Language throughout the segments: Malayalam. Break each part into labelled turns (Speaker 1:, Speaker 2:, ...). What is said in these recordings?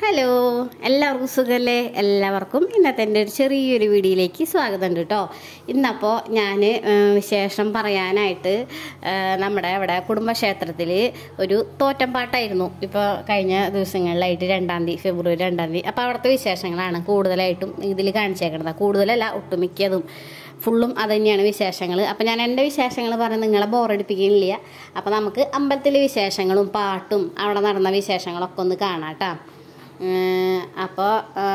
Speaker 1: ഹലോ എല്ലാവർക്കും സുഖമല്ലേ എല്ലാവർക്കും ഇന്നത്തെ എൻ്റെ ഒരു ചെറിയൊരു വീഡിയോയിലേക്ക് സ്വാഗതം ഉണ്ട് കേട്ടോ ഇന്നപ്പോൾ ഞാൻ വിശേഷം പറയാനായിട്ട് ആ, നമ്മുടെ അവിടെ കുടുംബക്ഷേത്രത്തിൽ ഒരു തോറ്റംപാട്ടായിരുന്നു ഇപ്പോൾ കഴിഞ്ഞ ദിവസങ്ങളിലായിട്ട് രണ്ടാം തീയതി ഫെബ്രുവരി രണ്ടാം തീയതി അപ്പോൾ അവിടുത്തെ വിശേഷങ്ങളാണ് കൂടുതലായിട്ടും ഇതിൽ കാണിച്ചേക്കുന്നത് കൂടുതലല്ല ഒട്ടുമിക്കതും ഫുള്ളും അത് തന്നെയാണ് വിശേഷങ്ങൾ അപ്പോൾ ഞാൻ എൻ്റെ വിശേഷങ്ങൾ പറഞ്ഞ് നിങ്ങളെ ബോറടിപ്പിക്കുന്നില്ല അപ്പോൾ നമുക്ക് അമ്പലത്തിലെ വിശേഷങ്ങളും പാട്ടും അവിടെ നടന്ന വിശേഷങ്ങളൊക്കെ ഒന്ന് കാണാം കേട്ടോ അപ്പോൾ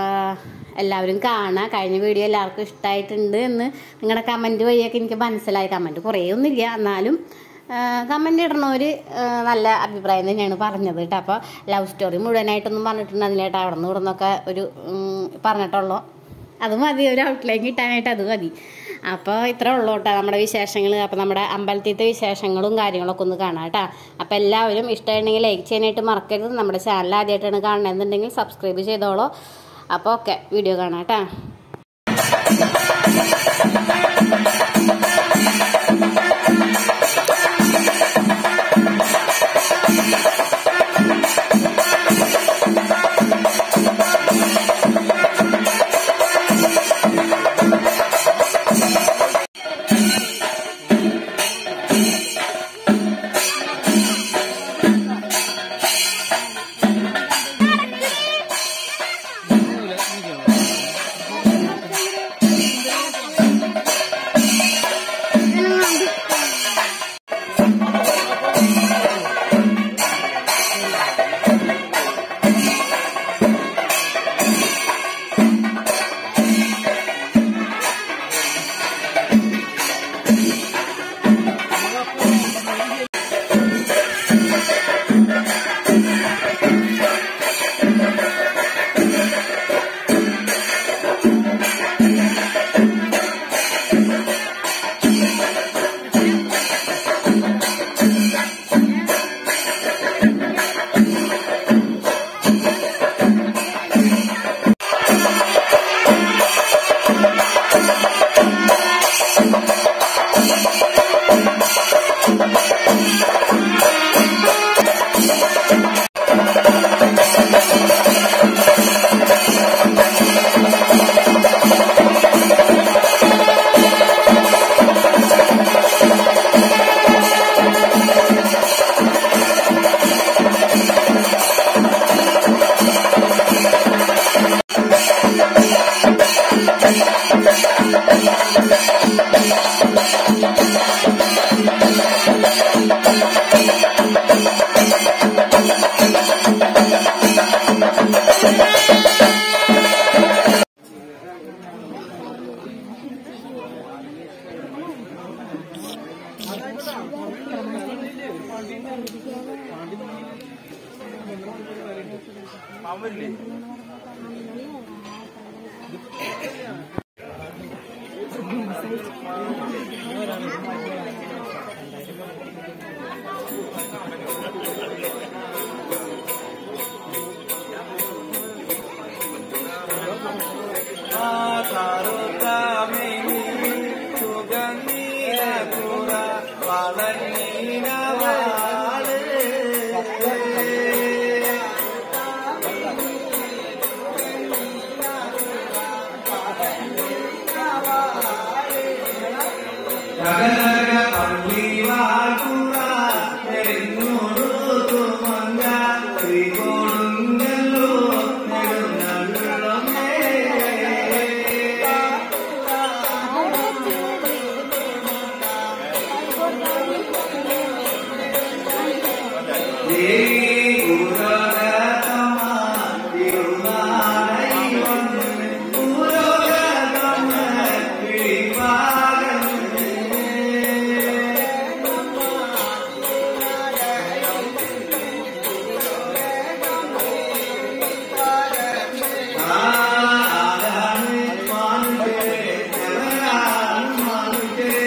Speaker 1: എല്ലാവരും കാണുക കഴിഞ്ഞ വീഡിയോ എല്ലാവർക്കും ഇഷ്ടമായിട്ടുണ്ട് എന്ന് നിങ്ങളുടെ കമൻറ്റ് വഴിയൊക്കെ എനിക്ക് മനസ്സിലായി കമൻറ്റ് കുറേ ഒന്നുമില്ല എന്നാലും കമൻ്റ് ഇടണവർ നല്ല അഭിപ്രായം തന്നെയാണ് പറഞ്ഞത് കേട്ടോ അപ്പോൾ ലവ് സ്റ്റോറി മുഴുവനായിട്ടൊന്നും പറഞ്ഞിട്ടുണ്ടായിരുന്നില്ല കേട്ടോ അവിടെ നിന്ന് ഇവിടെ നിന്നൊക്കെ ഒരു ഉം, പറഞ്ഞിട്ടുള്ളൂ അത് മതി ഒരു ഔട്ട്ലൈൻ കിട്ടാനായിട്ട് അത് മതി അപ്പോൾ ഇത്ര ഉള്ളൂ കേട്ടോ നമ്മുടെ വിശേഷങ്ങൾ അപ്പോൾ നമ്മുടെ അമ്പലത്തിലത്തെ വിശേഷങ്ങളും കാര്യങ്ങളൊക്കെ ഒന്ന് കാണാം കേട്ടോ അപ്പോൾ എല്ലാവരും ഇഷ്ടമുണ്ടെങ്കിൽ ലൈക്ക് ചെയ്യാനായിട്ട് മറക്കരുത് നമ്മുടെ ചാനൽ ആദ്യമായിട്ടാണ് കാണണമെന്നുണ്ടെങ്കിൽ സബ്സ്ക്രൈബ് ചെയ്തോളൂ അപ്പോൾ ഓക്കെ വീഡിയോ കാണാം കേട്ടോ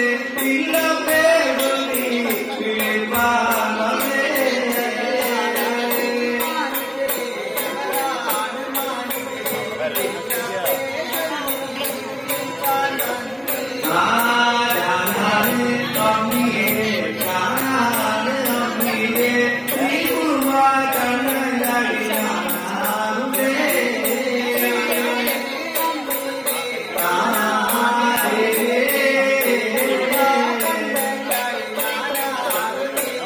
Speaker 2: Bye.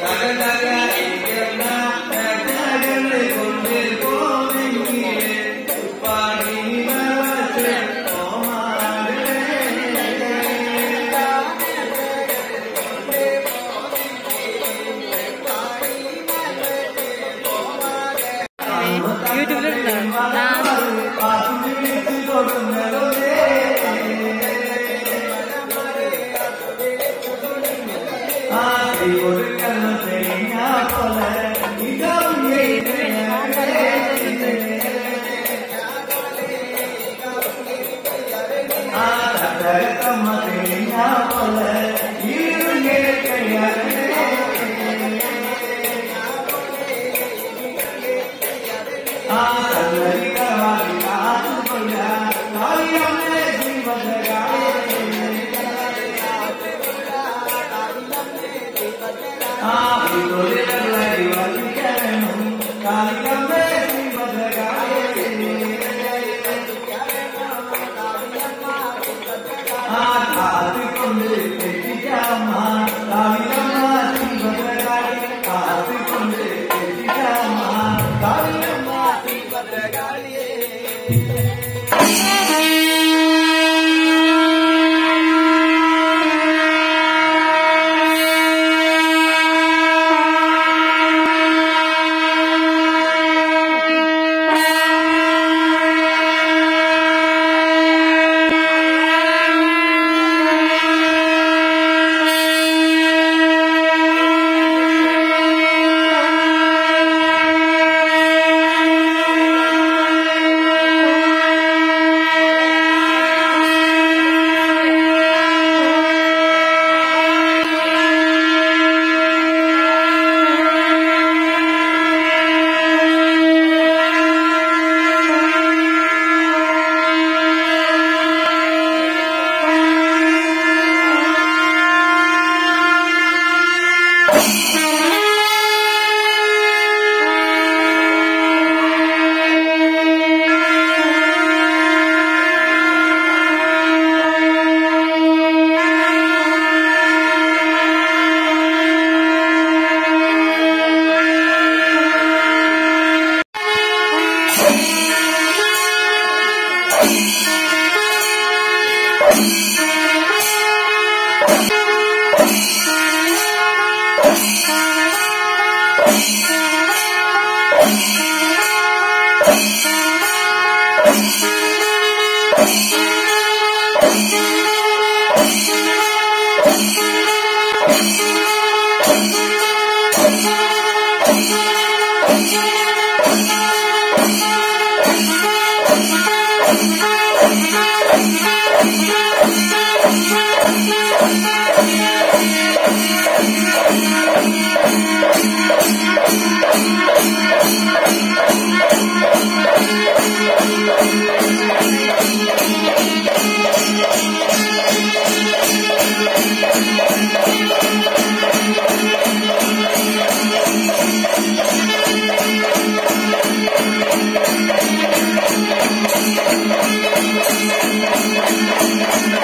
Speaker 2: Thank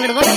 Speaker 1: അങ്ങോട്ട് പോയോ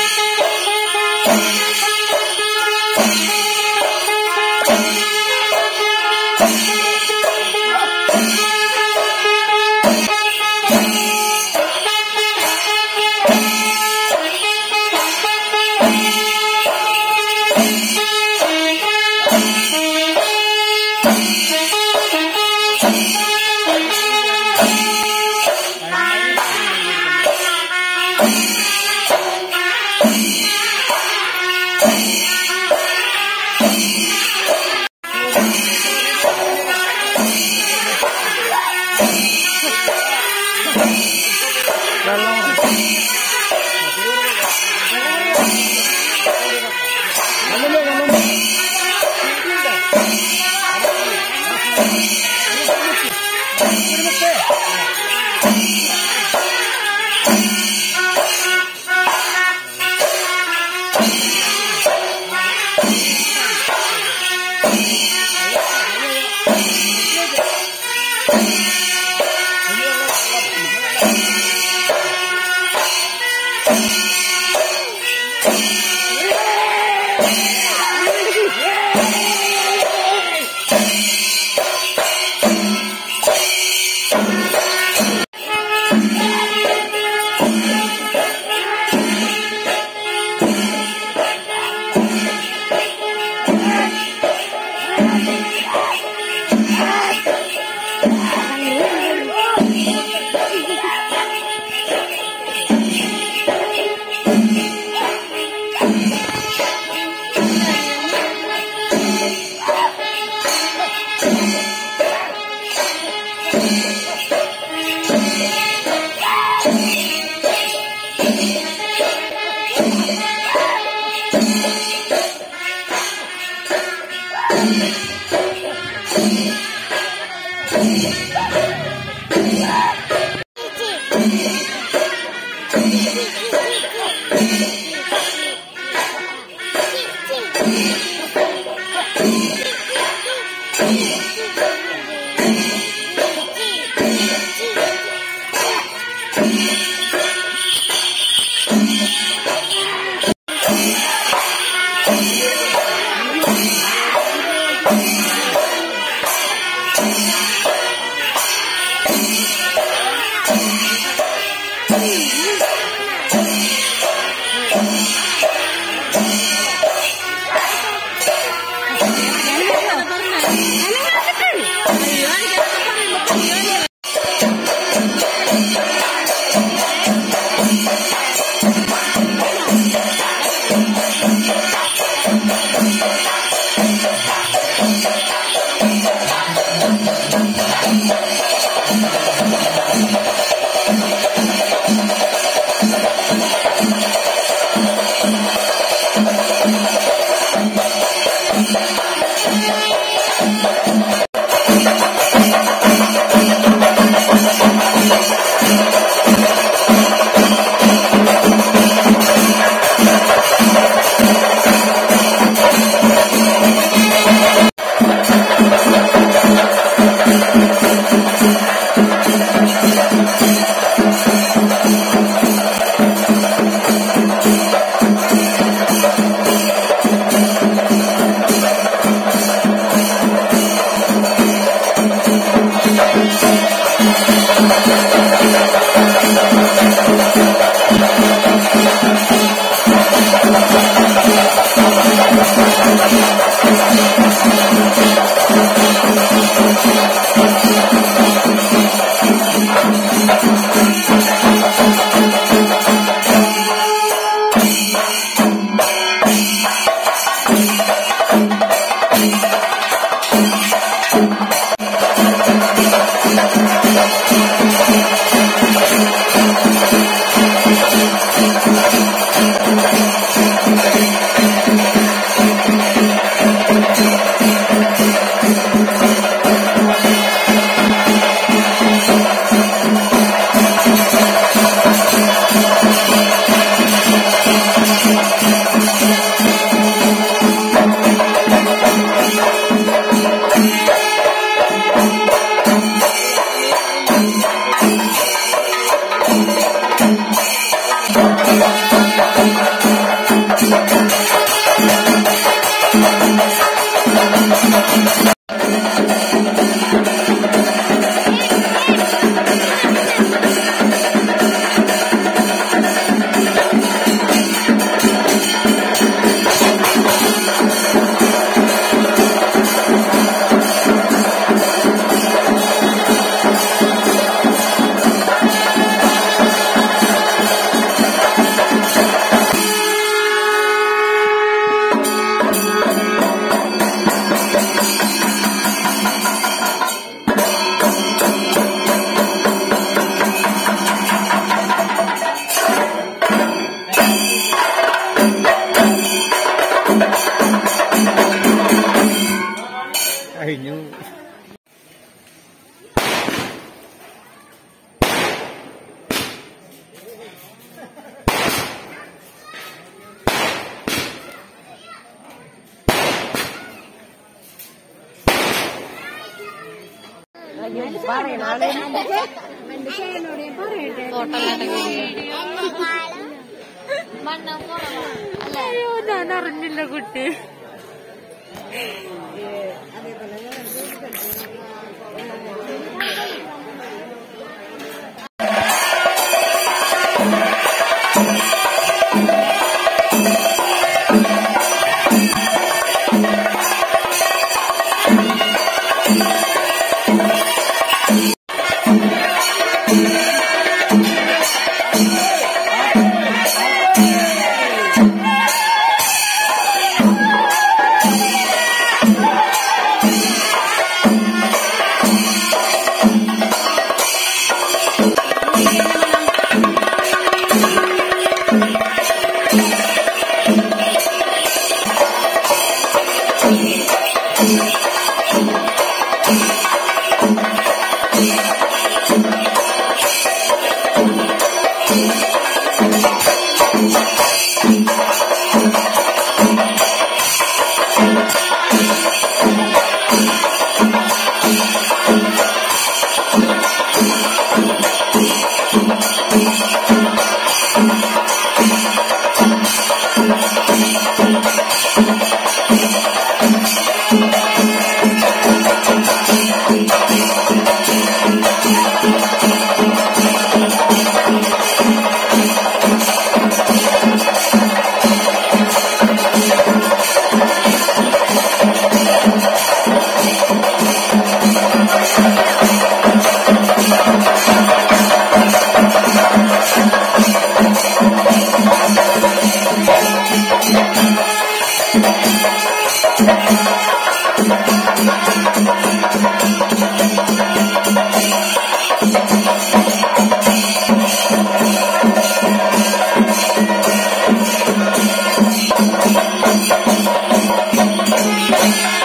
Speaker 2: Thank you. കഴിഞ്ഞു
Speaker 3: ഞാൻ അറിഞ്ഞില്ല കുട്ടി
Speaker 2: ആ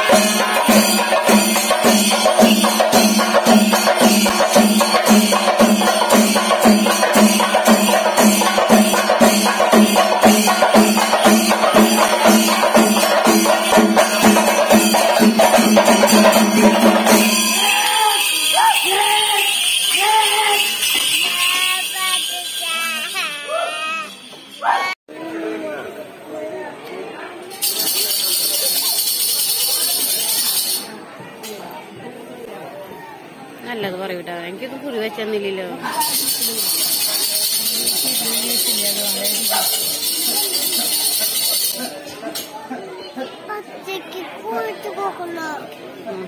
Speaker 1: നല്ലത് പറയൂട്ടോ എനിക്കൊന്നും കുറി വെച്ചെന്നില്ലല്ലോ
Speaker 2: ഒറ്റയ്ക്ക് പോയിട്ട് പോകുന്ന
Speaker 1: ഉം.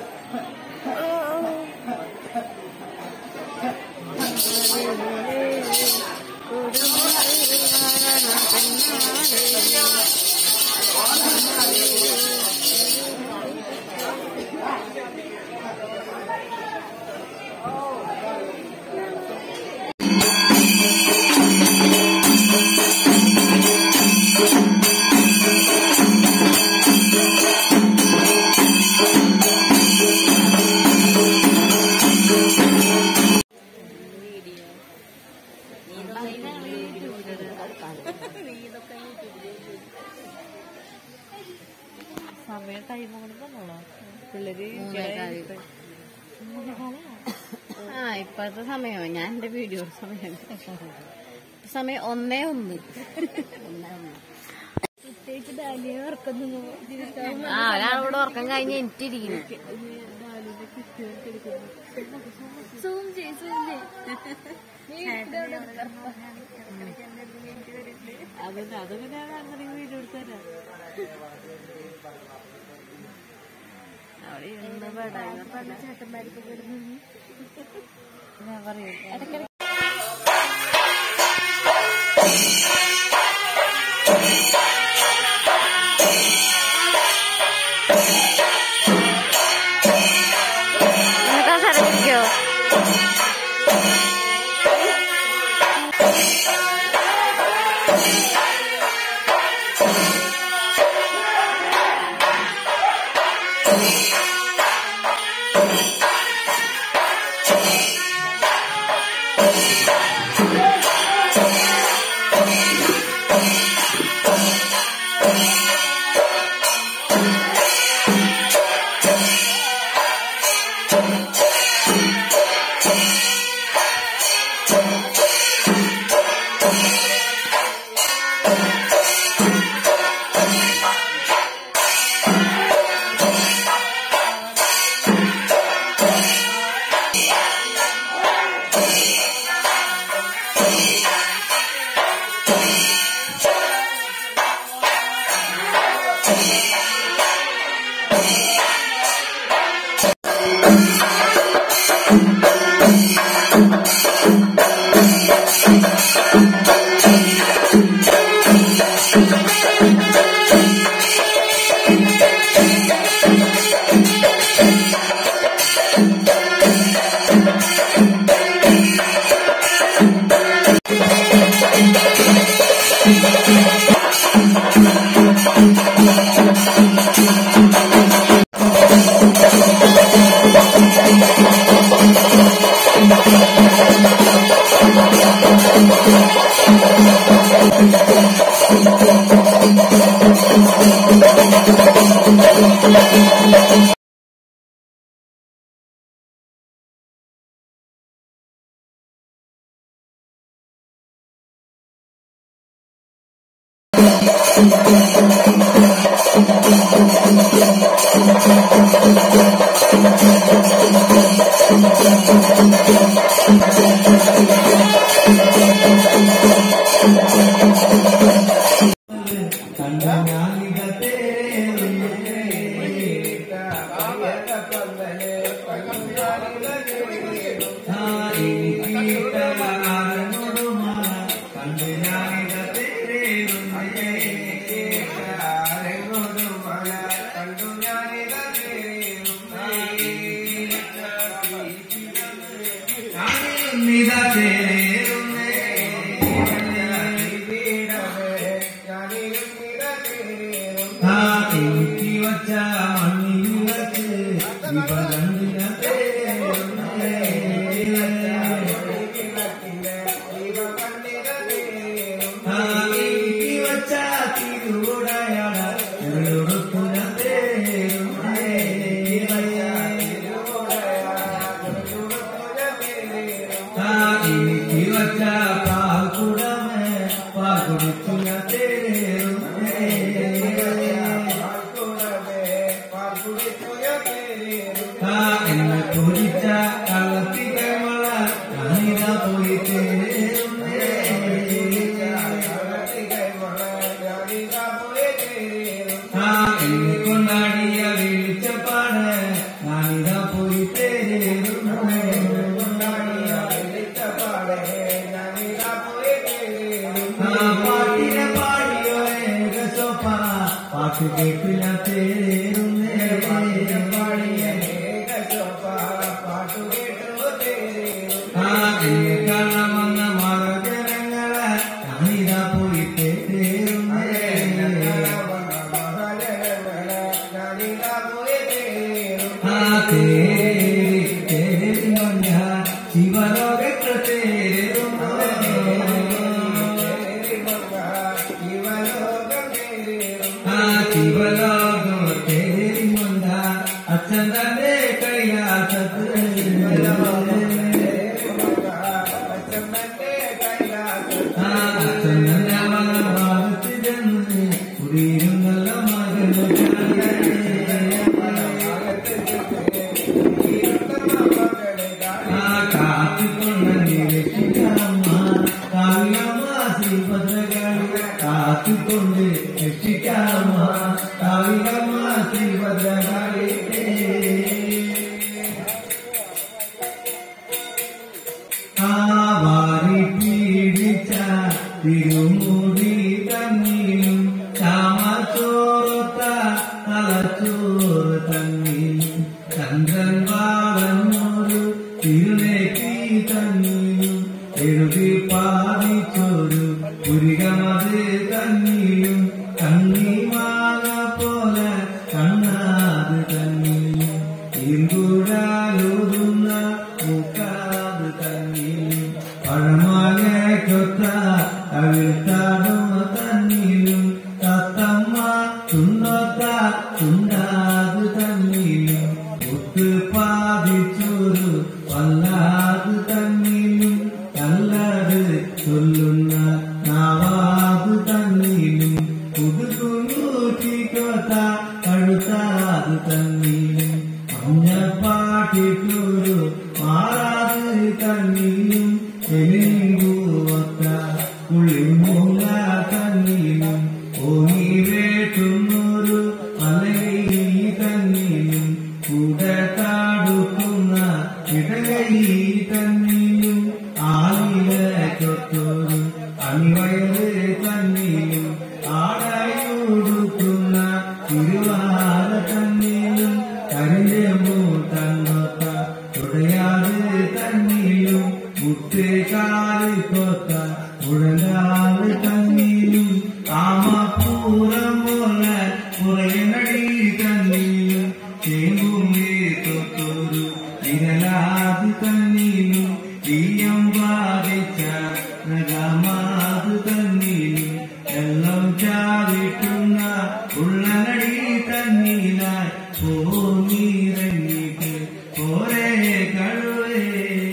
Speaker 3: സമയം ടൈം കൂടെ പറഞ്ഞോളോ പിള്ളേര്
Speaker 1: ആ ഇപ്പോഴത്തെ സമയമോ ഞാൻ എന്റെ വീഡിയോ സമയം സമയം ഒന്നേ ഒന്ന് ആ ഒരാളോട് ഉറക്കം കഴിഞ്ഞ് എനിട്ടിരിക്കുന്നു
Speaker 3: അതന്നെ അത് പിന്നെ അങ്ങനെ വീഡിയോ എടുത്തരാം
Speaker 1: അവിടെ ഇരുന്ന് പെടായി
Speaker 3: ഞാൻ പറയും
Speaker 1: നിനക്ക് സ്ഥലത്തിരിക്കോ
Speaker 4: വച്ച മണ്ണി എന്നെ പൊരിച്ച കള്ളത്തികമള ഞാനിതാ പോയി ആ എന്നെ കൊണ്ടാടിയ വിളിച്ചപ്പാട് ഞാനിതാ പോയി ആ പാട്ടിനെ പാടിയോ ഏകസോപ്പ പാട്ട് കേട്ടില്ല തേരുന്നേ ആ എന്നെ കാണാമെന്ന മറജനങ്ങളെ ഞാനിതാ പോയി തേരുന്നേ ആ തേരി തേരി മഞ്ഞ ശിവലോകത്ത് തേരുന്നേ ആ ശിവലോകം തേരി മഞ്ഞ അച്ഛൻ തന്റെ കൈലാസത്ത് ആ അച്ഛൻ തന്റെ ഭാഗത്ത് ചെന്ന് കുടിയിരുന്നല്ല ആ കാത്തുകൊണ്ടേ രക്ഷിക്കാമ്മ കാവിയമ്മ ശ്രീഭദ്രകാളി കാത്തുകൊണ്ട് രക്ഷിക്കാമ്മ കാവിയമ്മ ശ്രീഭദ്രകാളി ആവാരി പീഡിച്ച തിരുമുടി തന്നിലും ചാമച്ചോറത്ത തലച്ചോറ് തന്നിലും ചന്ദ്രൻ വാളന്നൊരു തിരുനേറ്റി തന്നിലും എഴുതി പാതിച്ചൊരു പുരികമത് തന്നിലും കണ്ണിമാല പോലെ കണ്ണാത് തന്നിലും ഇരുകൂടാലൂതുന്ന മുക്കാത് തന്നിലും പഴമാലയ്ക്കൊത്ത അവിൽത്താടുമ തന്നിലും തത്തമ്മ തുണ്ടൊത്ത തുണ്ടാത് തന്നിലും ഒത്ത് പാതിച്ചൊരു വല്ലാത് തന്നിലും നല്ലത് ചൊല്ലുന്ന നാവാത് തന്നിലും പുതുകുന്നൂറ്റിക്കൊത്ത കഴുത്താത് തന്നിലും മഞ്ഞപ്പാട്ടിട്ടൊരു മാറാത് തന്നിലും എലിങ്കൂവത്ത കുളിമുല്ല തന്നിലും ഓങ്ങി വേട്ടുന്നൊരു മലയി തന്നിലും കൂടെ താടുക്കുന്ന ഇടകൈ തന്നിലും ആലിലൊത്തൊരു അണിവയറ് തന്നിലും ആടായുടുക്കുന്ന തിരുവാറ തന്നിലും കരിഞ്ചെമ്പു തന്നൊത്ത തുടയാത് തന്നിലും മുത്തേക്കാല് കൊത്ത മുഴങ്ങാത് തന്നിലും കാമപൂരം പോലെ പുറയനടി തന്നിലും ചേമ്പുമേ തൊത്തൊരു വിരലാത് തന്നിലും തീയം ബാധിച്ച നഗമാത് തന്നിലും എല്ലാം ചാവിട്ടുന്ന ഉള്ളനടി തന്നിലായി പോന്നിറങ്ങിട്ട് പോരേ കഴുവേ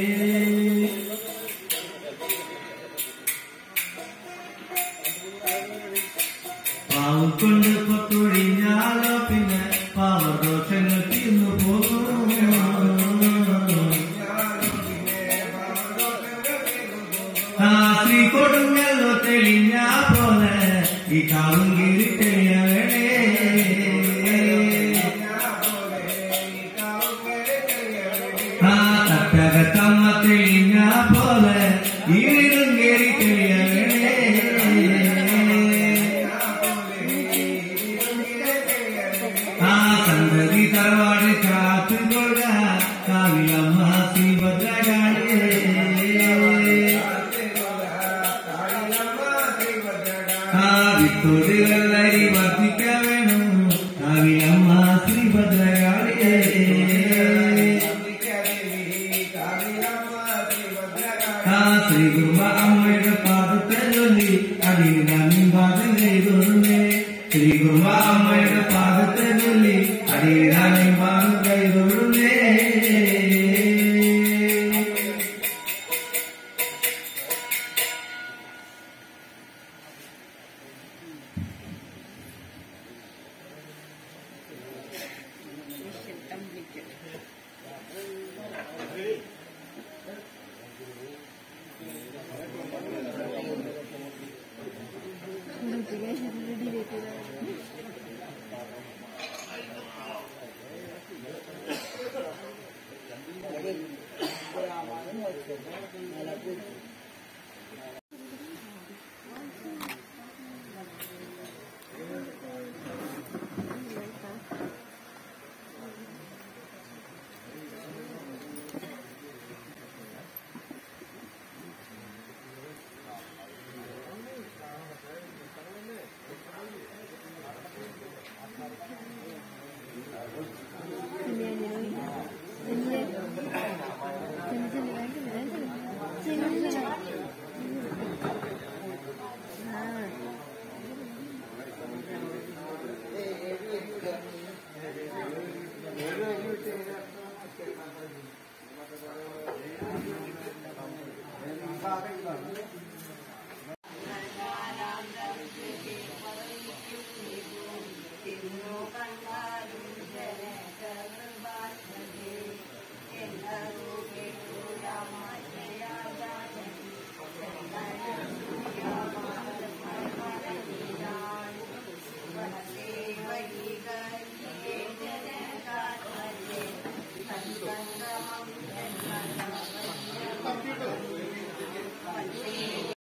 Speaker 4: പാവം കൊണ്ട് പൊത്തൊഴിഞ്ഞാലോ പിന്നെ പാവദോഷങ്ങൾ തീർന്നു പോകും ആ ശ്രീ കൊടുങ്ങല്ലോ തെളിഞ്ഞ പോലെ ഈ കാവും കീറി തെളിയണേ ആ തട്ടകത്തമ്മ തെളിഞ്ഞ പോലെ ഈടും കയറി തെളിയണേ ആ സന്തതി തറവാട് കാത്തുകൊള്ള കാവിലമ്മ ശ്രീഭദ്രകാളേ ആ വിത്തോട് വെള്ളരി വർദ്ധിക്ക വേണം കാവിലമ്മ ശ്രീഭദ്രകാളേ ആ